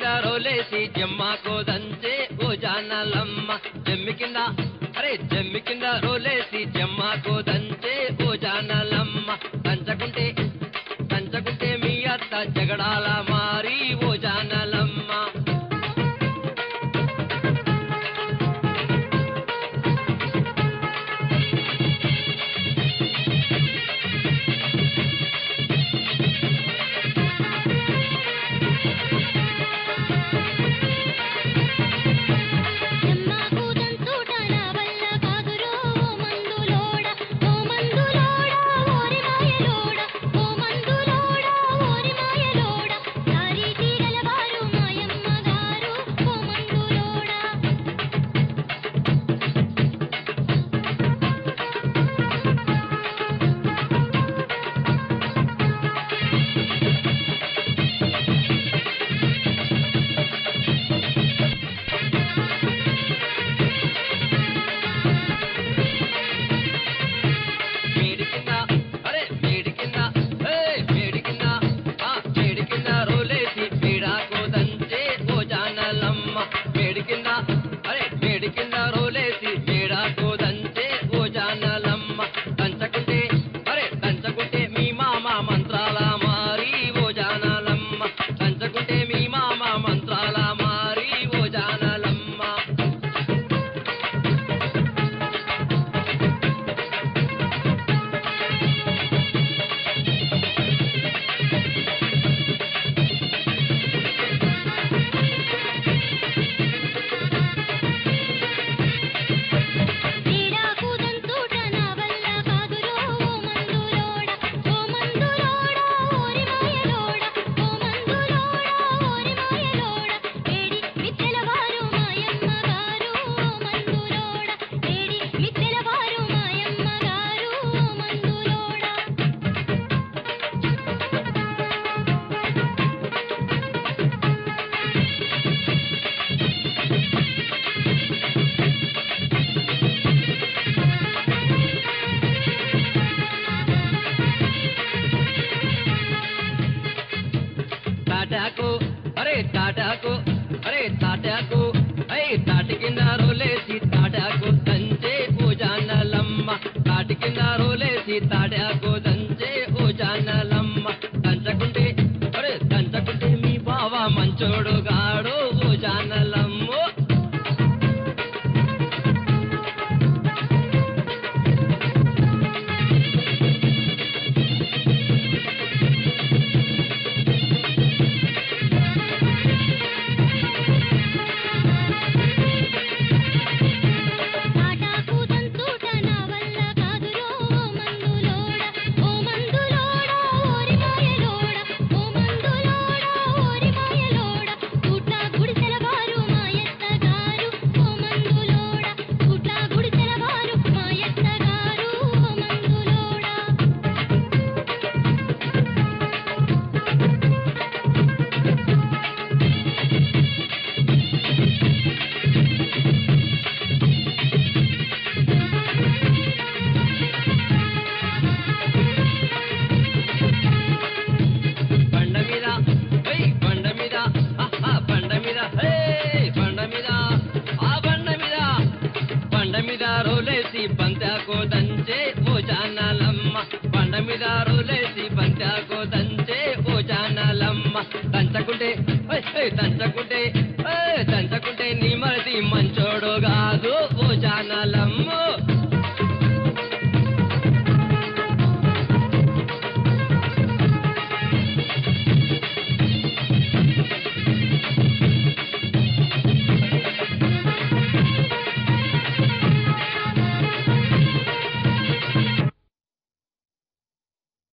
రోలేసి జమ్మాకో దంచే ఓ జానలమ్మ జమ్మి కింద అరే జమ్మి కింద రోలేసి జమ్మాకో దంచే ఓ జానలమ్మ దంచకుంటే దంచకుంటే మీ అత్త జగడాల మారి ఓ జానలమ్మ జమ్మాకు దంచుట నా వల్ల కాదురో ఓ మందులోడ ఓ మందులోడ ఓరి మాయలోడ ఓ మందులోడ ఓరి మాయలోడ దారి తీగల వారు మాయమ్మ గారు ఓ మందులోడ మేడి కింద అరే మేడి కింద ఏయ్ మేడి కింద ఆ మేడి కింద రోలేసి పీడాకో దంచే ఓ జానలమ్మ మేడి కింద అరే మేడి కింద రోలేసి పీడాకో దంచే ఓ జానలమ్మ దంచకుంటే అరే దంచకుంటే మీ మామ మంత్రాల మారి ఓ జానలమ్మ దంచకుంటే మీ మామ మంత్రాల మారి ఓ జానలమ్మ పీడాకు దంచుట నా వల్ల కాదురో ఓ మందులోడ ఓ మందులోడ ఓరి మాయలోడ ఓ మందులోడ ఓరి మాయలోడ ఏడి మిత్తెల వారు మాయమ్మ గారు ఓ మందులోడ ఏడి మిత్తెల వారు మాయమ్మ గారు ఓ మందులోడ తాటాకు అరే తాటాకు అరే తాటాకు అయ్యి తాటి కింద రోలేసి తాటాకు దంచే ఓ జానలమ్మ తాటి కింద రోలేసి తాటాకు దంచే ఓ జానలమ్మ దంచకుంటే అరే దంచకుంటే మీ బావ మంచోడు గాడు ఓ జానలమ్మో తాటాకు దంచుట నా వల్ల కాదురో ఓ మందులోడ ఓ మందులోడ ఓరి మాయలోడ ఓ మందులోడ ఓరి మాయలోడ గుట్ల గుడిసెల వారు మాయత్త గారు ఓ మందులోడ గుట్ల గుడిసెల వారు మాయత్త గారు ఓ మందులోడ బండ మీద ఏయ్ బండ మీద ఆహా బండ మీద ఏయ్ బండ మీద ఆ బండ మీద బండ మీద రోలేసి బంతాకో దంచే ఓ జానాలమ్మ బండ మీద రోలేసి బంతాకో దంచే ఓ జానాలమ్మ దంచకుంటే ఏయ్, ఏయ్, దంచకుంటే ఏయ్, దంచకుంటే నీ మరిది మంచోడు కాదు ఓ జానాలమ్మ